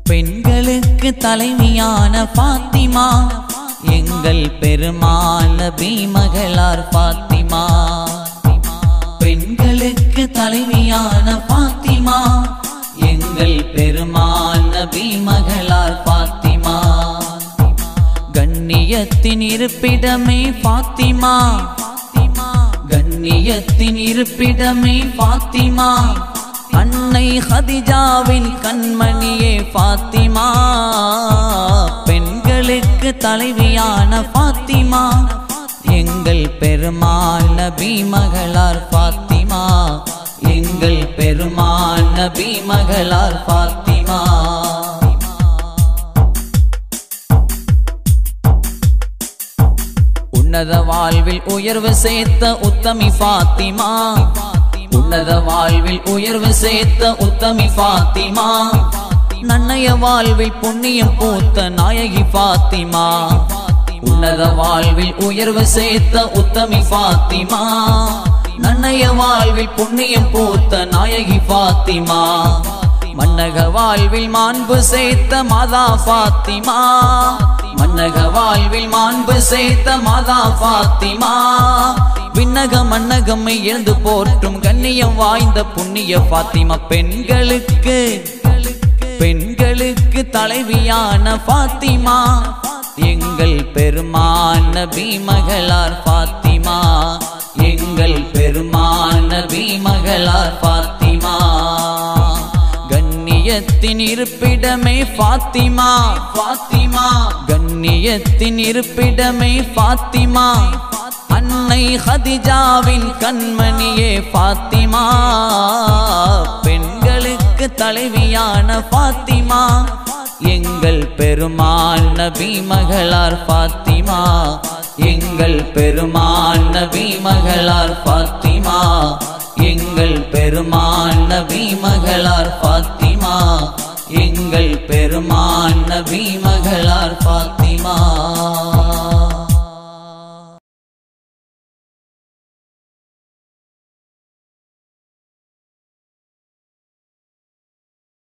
பெண்களுக்கு தலைவியான பாத்திமா எங்கள் பெருமாள் நபி மகளார் பாத்திமா பெண்களுக்கு தலைவியான பாத்திமா எங்கள் பெருமாள் நபி மகளார் பாத்திமா கண்ணியத்தின் இருப்பிடமே பாத்திமா கண்ணியத்தின் இருப்பிடமே பாத்திமா அன்னை ஹதிஜாவின் கண்மணியே பாத்திமா பெண்களுக்கு தலைவியான பாத்திமா எங்கள் பெருமாள் நபி மகளார் பாத்திமா எங்கள் பெருமாள் நபி மகளார் பாத்திமா உன்னத வாழ்வில் உயர்வு சேர்த்த உத்தமி பாத்திமா உன்னத வாழ்வில் உயர்வு சேர்த்த உத்தமி பாத்திமா நன்னைய வாழ்வில் புண்ணியம் பூத்த நாயகி பாத்திமா உன்னத வாழ்வில் உயர்வு சேர்த்த உத்தமி பாத்திமா நன்னைய வாழ்வில் புண்ணியம் பூத்த நாயகி பாத்திமா மன்னக வாழ்வில் மாண்பு சேர்த்த மாதா பாத்திமா மன்னக வாழ்வில் மாண்பு சேர்த்த மாதா பாத்திமா விண்ணக மன்னகம்மை எழுந்து போற்றும் கண்ணியம் வாய்ந்த புண்ணிய பாத்திமா பெண்களுக்கு பெண்களுக்கு தலைவியான பாத்திமா எங்கள் பெருமான் நபி மகளார் பாத்திமா எங்கள் பெருமான் நபி மகளார் பாத்திமா கண்ணியத்தின் இருப்பிடமே பாத்திமா பாத்திமா கண்ணியத்தின் இருப்பிடமே பாத்திமா அன்னை ஹதிஜாவின் கண்மணியே பாத்திமா பெண்களுக்கு தலைவியான பாத்திமா எங்கள் பெருமாள் நபி மகளார் பாத்திமா எங்கள் பெருமாள் நபி மகளார் பாத்திமா எங்கள் பெருமாள் நபி மகளார் பாத்திமா எங்கள் பெருமாள் நபி மகளார் பாத்திமா